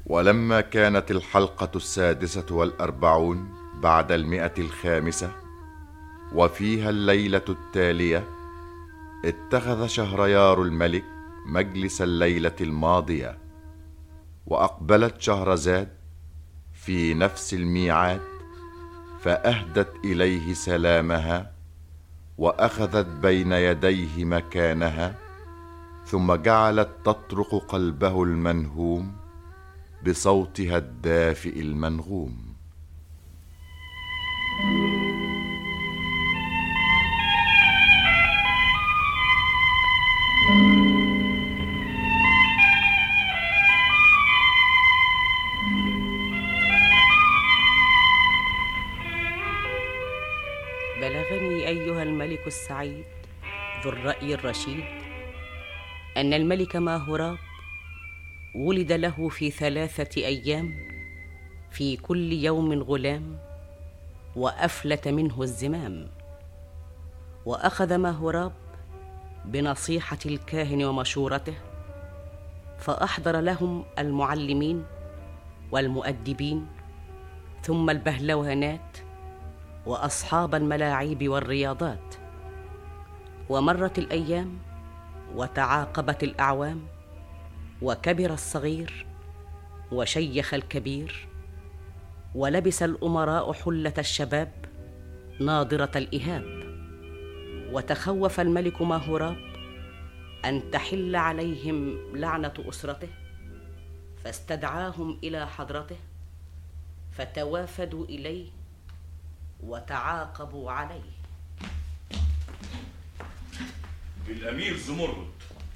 ولما كانت الحلقة السادسة والأربعون بعد المئة الخامسة وفيها الليلة التالية اتخذ شهريار الملك مجلس الليلة الماضية وأقبلت شهرزاد في نفس الميعاد فأهدت إليه سلامها وأخذت بين يديه مكانها ثم جعلت تطرق قلبه المنهوم بصوتها الدافئ المنغوم بلغني ايها الملك السعيد ذو الراي الرشيد ان الملك ماهوراب ولد له في ثلاثه ايام في كل يوم غلام وافلت منه الزمام واخذ ماهوراب بنصيحه الكاهن ومشورته فاحضر لهم المعلمين والمؤدبين ثم البهلوانات واصحاب الملاعيب والرياضات ومرت الايام وتعاقبت الاعوام وكبر الصغير وشيخ الكبير ولبس الامراء حله الشباب ناضره الاهاب وتخوف الملك ماهوراب ان تحل عليهم لعنه اسرته فاستدعاهم الى حضرته فتوافدوا اليه وتعاقبوا عليه الأمير زمرد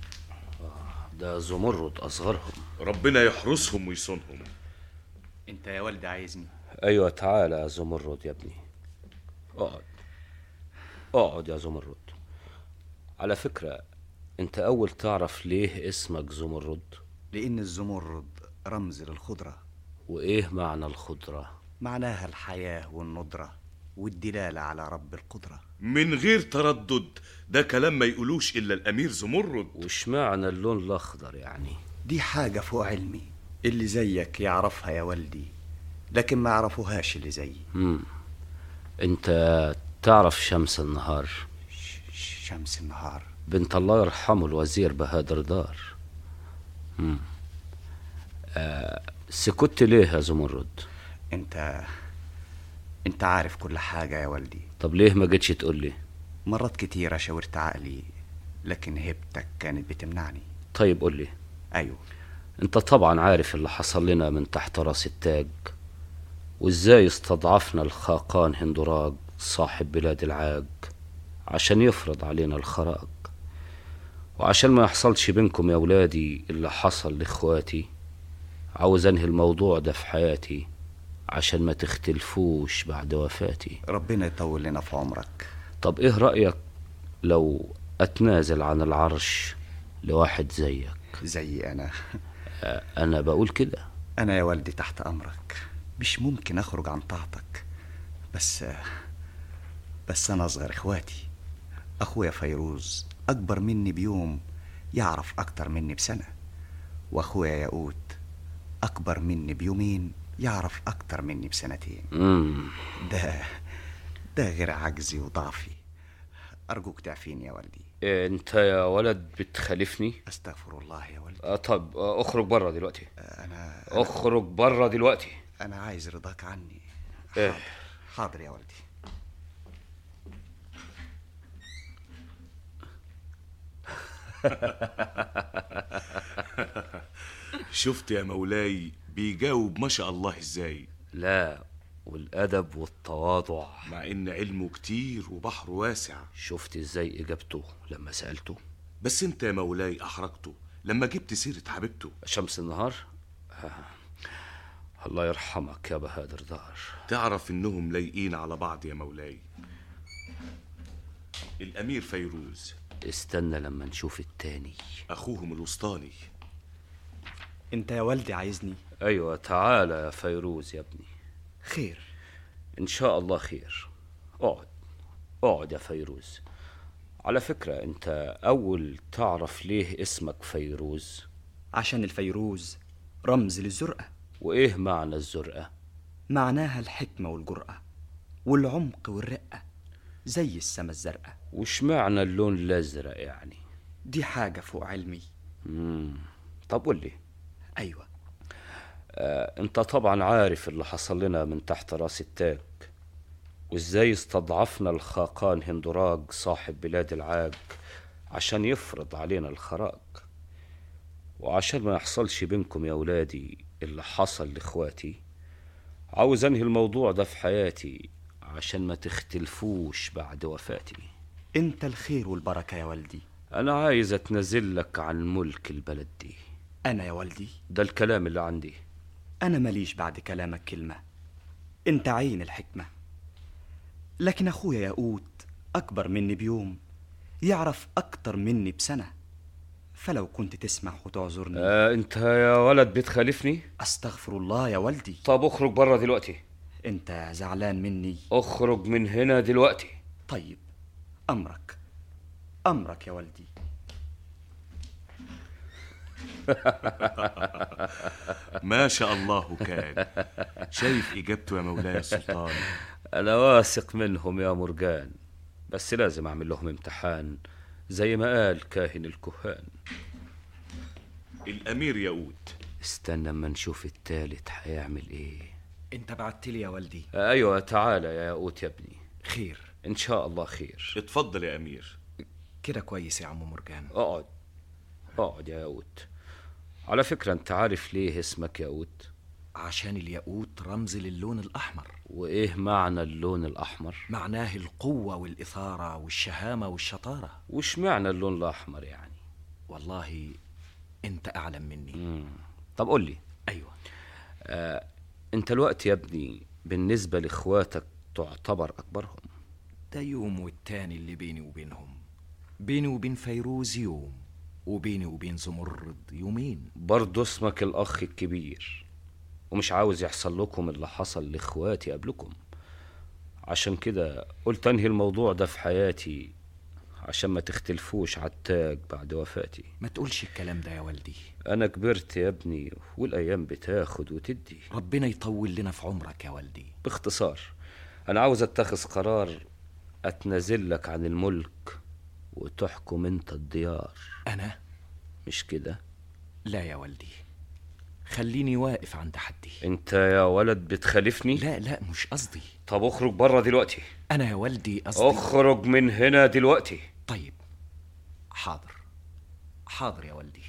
ده زمرد أصغرهم ربنا يحرسهم ويصونهم انت يا والدي عايزني أيوة تعالى يا زمرد يا ابني اقعد اقعد يا زمرد على فكرة أنت أول تعرف ليه اسمك زمرد لان الزمرد رمز للخضره وإيه معنى الخضرة معناها الحياه والندره والدلاله على رب القدره من غير تردد ده كلام ما يقولوش إلا الأمير زمرد وش معنى اللون الأخضر يعني دي حاجه فوق علمي اللي زيك يعرفها يا والدي لكن ما يعرفوهاش اللي زيي مم. أنت تعرف شمس النهار ش- شمس النهار بنت الله يرحمه الوزير بهادر دار مم. آه سكت ليه يا زمرد انت انت عارف كل حاجه يا والدي طب ليه ما جيتش تقول لي مرات كتيره شاورت عقلي لكن هبتك كانت بتمنعني طيب قول لي ايوه انت طبعا عارف اللي حصل لنا من تحت راس التاج وازاي استضعفنا الخاقان هندراج صاحب بلاد العاج عشان يفرض علينا الخراج وعشان ما يحصلش بينكم يا ولادي اللي حصل لاخواتي عاوز انهي الموضوع ده في حياتي عشان ما تختلفوش بعد وفاتي ربنا يطول لنا في عمرك طب ايه رأيك لو اتنازل عن العرش لواحد زيك زي انا انا بقول كده انا يا والدي تحت امرك مش ممكن اخرج عن طاعتك بس بس انا اصغر اخواتي اخويا فيروز اكبر مني بيوم يعرف اكتر مني بسنه واخويا ياقوت اكبر مني بيومين يعرف اكتر مني بسنتين امم ده ده غير عجزي وضعفي ارجوك تعفيني يا والدي انت يا ولد بتخالفني استغفر الله يا والدي آه طب آه اخرج بره دلوقتي انا اخرج بره دلوقتي انا عايز رضاك عني إيه؟ حاضر حاضر يا والدي شفت يا مولاي بيجاوب ما شاء الله ازاي لا والادب والتواضع مع ان علمه كتير وبحره واسع شفت ازاي اجابته لما سالته بس انت يا مولاي احرجته لما جبت سيرة حبيبته شمس النهار آه. الله يرحمك يا بهادر دار تعرف انهم لايقين على بعض يا مولاي الامير فيروز استنى لما نشوف التاني اخوهم الوسطاني انت يا والدي عايزني ايوه تعالى يا فيروز يا ابني خير ان شاء الله خير اقعد اقعد يا فيروز على فكرة انت اول تعرف ليه اسمك فيروز عشان الفيروز رمز للزرقة وإيه معنى الزرقة؟ معناها الحكمة والجرأة والعمق والرقة زي السما الزرقاء وش معنى اللون الأزرق يعني؟ دي حاجة فوق علمي مم. طب قول لي أيوة آه، انت طبعا عارف اللي حصل لنا من تحت راس التاج وازاي استضعفنا الخاقان هندراج صاحب بلاد العاج عشان يفرض علينا الخراج وعشان ما يحصلش بينكم يا ولادي اللي حصل لاخواتي عاوز انهي الموضوع ده في حياتي عشان ما تختلفوش بعد وفاتي أنت الخير والبركة يا والدي انا عايز اتنازلك عن ملك البلد دي أنا يا والدي ده الكلام اللي عندي أنا ماليش بعد كلامك كلمة أنت عين الحكمة لكن أخويا ياقوت أكبر مني بيوم يعرف أكتر مني بسنة فلو كنت تسمح وتعذرني آه انت يا ولد بتخالفني أستغفر الله يا والدي طب اخرج بره دلوقتي أنت زعلان مني اخرج من هنا دلوقتي طيب أمرك أمرك يا والدي ما شاء الله كان شايف اجابته يا مولاي السلطان انا واثق منهم يا مرجان بس لازم اعمل لهم امتحان زي ما قال كاهن الكهان الامير ياقوت استنى اما نشوف التالت هيعمل ايه أنت بعت لي يا والدي آه، ايوه تعالى يا ياقوت يا ابني خير ان شاء الله خير اتفضل يا امير كده كويس يا عم مرجان اقعد اقعد يا ياقوت على فكرة انت عارف ليه اسمك ياقوت عشان الياقوت رمز للون الأحمر وايه معنى اللون الاحمر معناه القوة والإثارة والشهامة والشطارة وش معنى اللون الاحمر يعني والله أنت أعلم مني مم. طب قول لي أيوة آه، انت الوقت يا ابني بالنسبة لاخواتك تعتبر اكبرهم ده يوم والتاني اللي بيني وبينهم بيني وبين فيروز يوم وبيني وبين زمرد يومين برضه اسمك الاخ الكبير ومش عاوز يحصل لكم اللي حصل لاخواتي قبلكم عشان كده قلت انهي الموضوع ده في حياتي عشان ما تختلفوش على التاج بعد وفاتي ما تقولش الكلام ده يا والدي انا كبرت يا ابني والايام بتاخد وتدي ربنا يطول لنا في عمرك يا والدي باختصار انا عاوز اتخذ قرار اتنازل لك عن الملك وتحكم انت الديار أنا مش كده لا يا والدي خليني واقف عند حدي انت يا ولد بتخالفني لا لا مش قصدي طب اخرج بره دلوقتي أنا يا والدي قصدي اخرج من هنا دلوقتي طيب حاضر حاضر يا والدي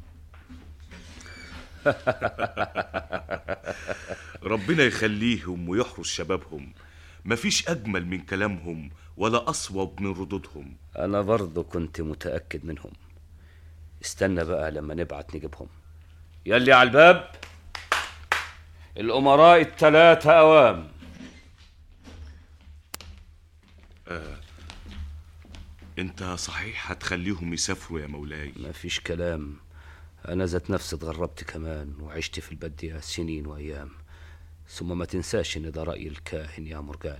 ربنا يخليهم ويحرس شبابهم مفيش اجمل من كلامهم ولا اصوب من ردودهم انا برضه كنت متاكد منهم استنى بقى لما نبعت نجيبهم يلي على الباب الامراء الثلاثه اوام انت صحيح هتخليهم يسافروا يا مولاي مفيش كلام انا ذات نفسي اتغربت كمان وعشت في البدية سنين وايام ثم ما تنساش ان ده راي الكاهن يا مرجان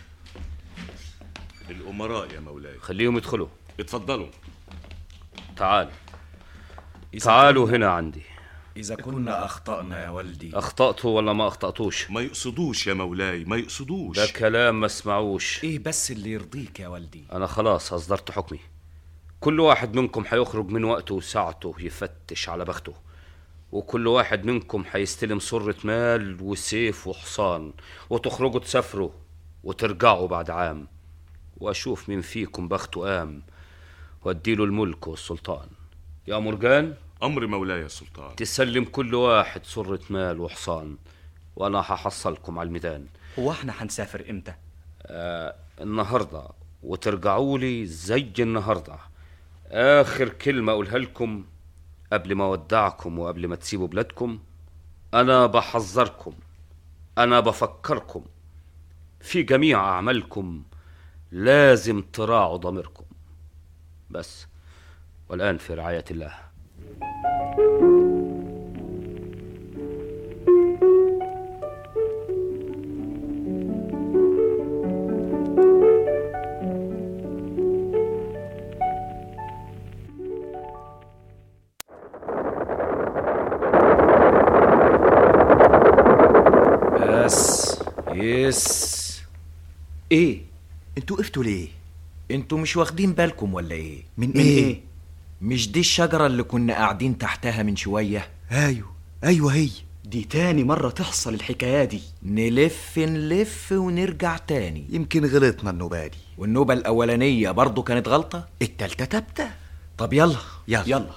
الامراء يا مولاي خليهم يدخلوا اتفضلوا تعال تعالوا هنا عندي إذا كنا أخطأنا يا والدي اخطأتوا ولا ما اخطأتوش ما يقصدوش يا مولاي ما يقصدوش ده كلام ما اسمعوش إيه بس اللي يرضيك يا والدي انا خلاص اصدرت حكمي كل واحد منكم هيخرج من وقته وساعته يفتش على بخته وكل واحد منكم هيستلم صرة مال وسيف وحصان وتخرجوا تسافروا وترجعوا بعد عام واشوف مين فيكم بخته قام واديله الملك والسلطان يا مرجان امر مولاي يا سلطان تسلم كل واحد صرة مال وحصان وانا هحصلكم على الميدان هو احنا هنسافر امتى آه النهارده وترجعوا لي زي النهارده اخر كلمه اقولها لكم قبل ما اودعكم وقبل ما تسيبوا بلادكم انا بحذركم انا بفكركم في جميع اعمالكم لازم تراعوا ضميركم بس والان في رعايه الله يس ايه انتوا وقفتوا ليه انتوا مش واخدين بالكم ولا ايه من إيه؟ مش دي الشجرة اللي كنا قاعدين تحتها من شوية ايوه ايوه هي دي تاني مرة تحصل الحكاية دي نلف نلف ونرجع تاني يمكن غلطنا النوبة دي والنوبة الأولانية برضو كانت غلطة التالتة تبتة طب يلا يلا يلا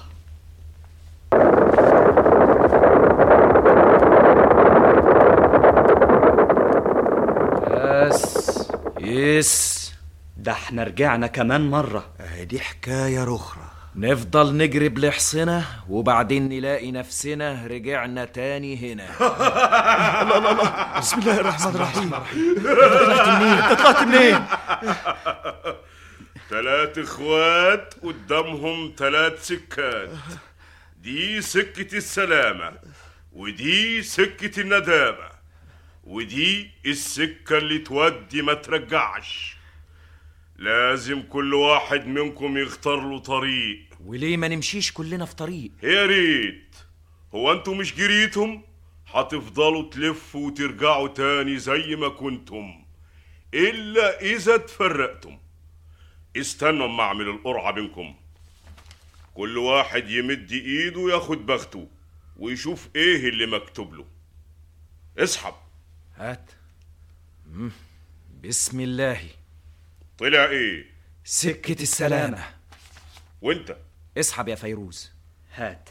بس يس ده احنا رجعنا كمان مرة آه، دي حكاية رخرة نفضل نجري بلحصنا وبعدين نلاقي نفسنا رجعنا تاني هنا بسم الله الرحمن الرحيم طلعت منين تلات اخوات قدامهم تلات سكات دي سكة السلامة ودي سكة الندامة ودي السكة اللي تودي ما ترجعش لازم كل واحد منكم يختار له طريق وليه ما نمشيش كلنا في طريق يا ريت هو انتوا مش جريتم هتفضلوا تلفوا وترجعوا تاني زي ما كنتم الا اذا تفرقتم استنوا اما اعمل القرعه بينكم كل واحد يمد ايده ياخد بخته ويشوف ايه اللي مكتوب له اسحب هات مم. بسم الله طلع ايه سكة السلامة وانت اسحب يا فيروز هات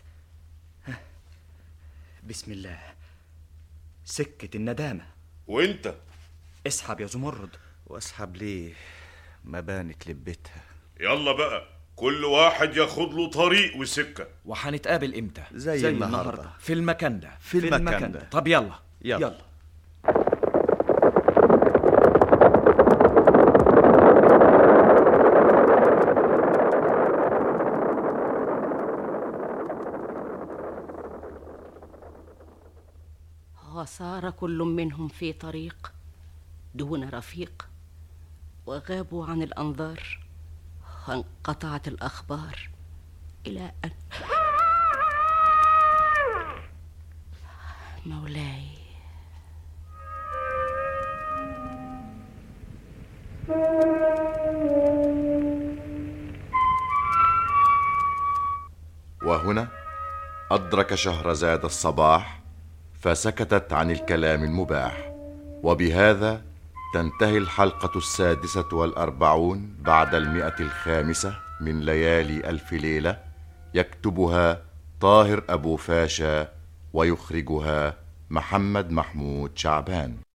بسم الله سكة الندامة وانت اسحب يا زمرد واسحب ليه ما بانت لبتها يلا بقى كل واحد ياخد له طريق وسكه وهنتقابل امتى زي, زي النهاردة النهاردة. في المكان ده في في المكان المكان ده ده. طب يلا يلا, يلا وصار كل منهم في طريق دون رفيق وغابوا عن الانظار وانقطعت الاخبار الى ان مولاي وهنا أدرك شهرزاد الصباح فسكتت عن الكلام المباح وبهذا تنتهي الحلقة السادسة والأربعون بعد المئة الخامسة من ليالي ألف ليلة يكتبها طاهر أبو فاشا ويخرجها محمد محمود شعبان